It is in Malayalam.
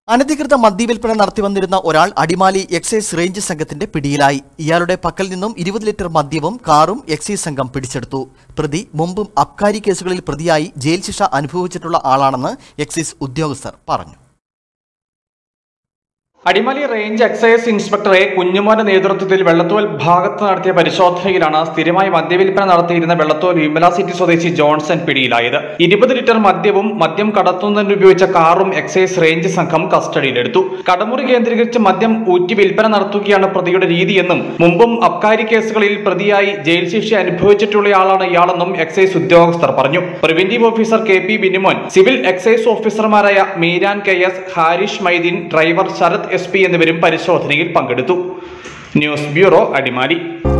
അനധികൃത മദ്യവിൽപ്പന നടത്തിവന്നിരുന്ന ഒരാൾ അടിമാലി എക്സൈസ് റേഞ്ച് സംഘത്തിന്റെ പിടിയിലായി ഇയാളുടെ പക്കൽ നിന്നും ഇരുപത് ലിറ്റർ മദ്യവും കാറും എക്സൈസ് സംഘം പിടിച്ചെടുത്തു പ്രതി മുമ്പും അബ്കാരി കേസുകളിൽ പ്രതിയായി ജയിൽ ശിക്ഷ അനുഭവിച്ചിട്ടുള്ള ആളാണെന്ന് എക്സൈസ് ഉദ്യോഗസ്ഥർ പറഞ്ഞു Adimali range excise inspector A കുഞ്ഞുമോന്റെ നേതൃത്വത്തിൽ വെള്ളത്തോൽ ഭാഗത്ത് നടത്തിയ പരിശോധനയിലാണ് സ്ഥിരമായി മദ്യവിൽപ്പന നടത്തിയിരുന്ന വെള്ളത്തോൽ വിമല സിറ്റി സ്വദേശി ജോൺസൺ പിടിയിലായത് ഇരുപത് ലിറ്റർ മദ്യവും മദ്യം കടത്തുന്നതിന് ഉപയോഗിച്ച കാറും എക്സൈസ് റേഞ്ച് സംഘം കസ്റ്റഡിയിലെടുത്തു കടമുറി കേന്ദ്രീകരിച്ച് മദ്യം ഊറ്റി വിൽപ്പന നടത്തുകയാണ് പ്രതിയുടെ രീതിയെന്നും മുമ്പും അബ്കാരി കേസുകളിൽ പ്രതിയായി ജയിൽ ശിക്ഷ അനുഭവിച്ചിട്ടുള്ളയാളാണ് ഇയാളെന്നും എക്സൈസ് ഉദ്യോഗസ്ഥർ പറഞ്ഞു preventive officer K P Binimon civil excise ഓഫീസർമാരായ Meeran K S Harish Maideen driver Sarath S P എന്നിവരും പരിശോധനയിൽ പങ്കെടുത്തു ന്യൂസ് ബ്യൂറോ അടിമാലി